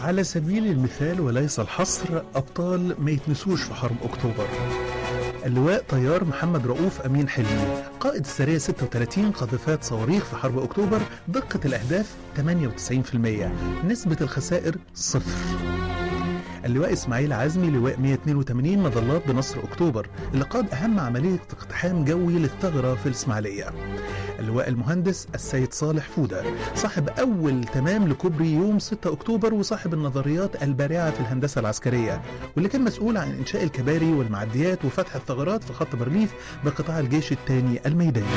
على سبيل المثال وليس الحصر أبطال ما يتنسوش في حرب أكتوبر اللواء طيار محمد رؤوف أمين حلمي قائد السرية 36 قاذفات صواريخ في حرب أكتوبر دقة الأهداف 98% نسبة الخسائر صفر اللواء اسماعيل عزمي لواء 182 مظلات بنصر اكتوبر اللي قاد اهم عمليه اقتحام جوي للثغره في الاسماعيليه. اللواء المهندس السيد صالح فوده صاحب اول تمام لكوبري يوم 6 اكتوبر وصاحب النظريات البارعه في الهندسه العسكريه واللي كان مسؤول عن انشاء الكباري والمعديات وفتح الثغرات في خط بارليف بقطاع الجيش الثاني الميداني.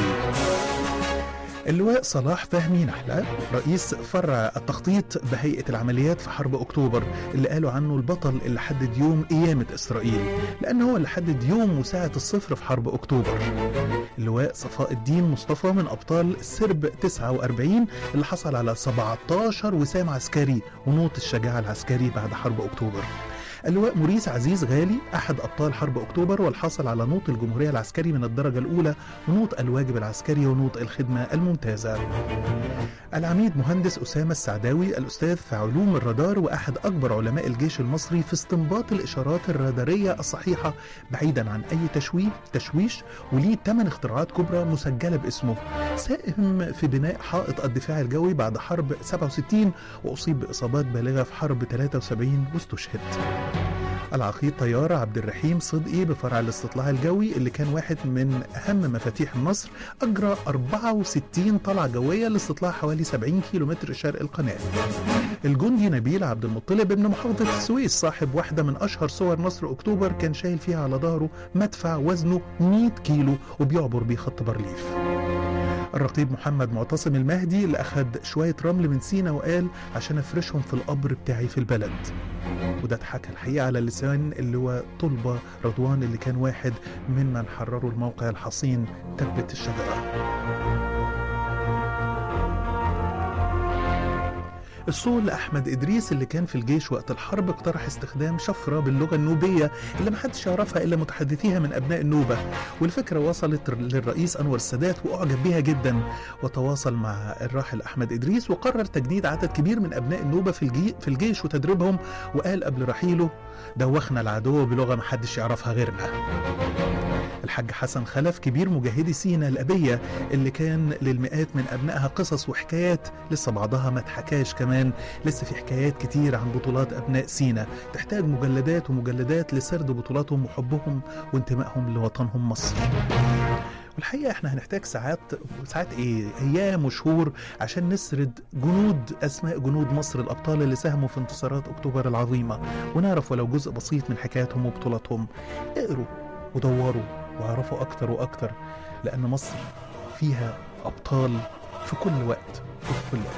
اللواء صلاح فهمي نحلة رئيس فرع التخطيط بهيئة العمليات في حرب أكتوبر اللي قالوا عنه البطل اللي حدد يوم قيامة إسرائيل لأنه هو اللي حدد يوم وساعة الصفر في حرب أكتوبر اللواء صفاء الدين مصطفى من أبطال سرب 49 اللي حصل على 17 وسام عسكري ونوط الشجاعة العسكري بعد حرب أكتوبر اللواء موريس عزيز غالي أحد أبطال حرب أكتوبر والحاصل على نوط الجمهورية العسكري من الدرجة الأولى ونوط الواجب العسكري ونوط الخدمة الممتازة العميد مهندس أسامة السعداوي الأستاذ في علوم الرادار وأحد أكبر علماء الجيش المصري في استنباط الإشارات الرادارية الصحيحة بعيدا عن أي تشويه تشويش وليه 8 اختراعات كبرى مسجلة باسمه ساهم في بناء حائط الدفاع الجوي بعد حرب 67 وأصيب بإصابات بالغة في حرب 73 واستشهد العقيد طيار عبد الرحيم صدقي بفرع الاستطلاع الجوي اللي كان واحد من أهم مفاتيح النصر أجرى 64 طلعة جوية لاستطلاع حوالي 70 كيلومتر شرق القناة الجندي نبيل عبد المطلب ابن محافظة السويس صاحب واحدة من أشهر صور نصر أكتوبر كان شايل فيها على ظهره مدفع وزنه 100 كيلو وبيعبر بيه خط بارليف الرقيب محمد معتصم المهدي اللي أخد شوية رمل من سينا وقال عشان أفرشهم في القبر بتاعي في البلد وده اتحكى الحقيقة على لسان اللي هو طلبة رضوان اللي كان واحد ممن حرروا الموقع الحصين تبة الشجرة الصول لأحمد إدريس اللي كان في الجيش وقت الحرب اقترح استخدام شفرة باللغة النوبية اللي محدش يعرفها إلا متحدثيها من أبناء النوبة والفكرة وصلت للرئيس أنور السادات وأعجب بها جدا وتواصل مع الراحل أحمد إدريس وقرر تجنيد عدد كبير من أبناء النوبة في, الجي في الجيش وتدريبهم وقال قبل رحيله دوخنا العدو بلغة محدش يعرفها غيرنا الحاج حسن خلف كبير مجاهدي سينا الأبية اللي كان للمئات من أبنائها قصص وحكايات لسه بعضها ما اتحكاش كمان لسه في حكايات كتير عن بطولات أبناء سينا تحتاج مجلدات ومجلدات لسرد بطولاتهم وحبهم وانتمائهم لوطنهم مصر والحقيقه احنا هنحتاج ساعات ساعات ايه ايام وشهور عشان نسرد جنود اسماء جنود مصر الابطال اللي ساهموا في انتصارات اكتوبر العظيمه ونعرف ولو جزء بسيط من حكاياتهم وبطولاتهم اقروا ودوروا واعرفوا اكتر واكتر لان مصر فيها ابطال في كل وقت وفي كل وقت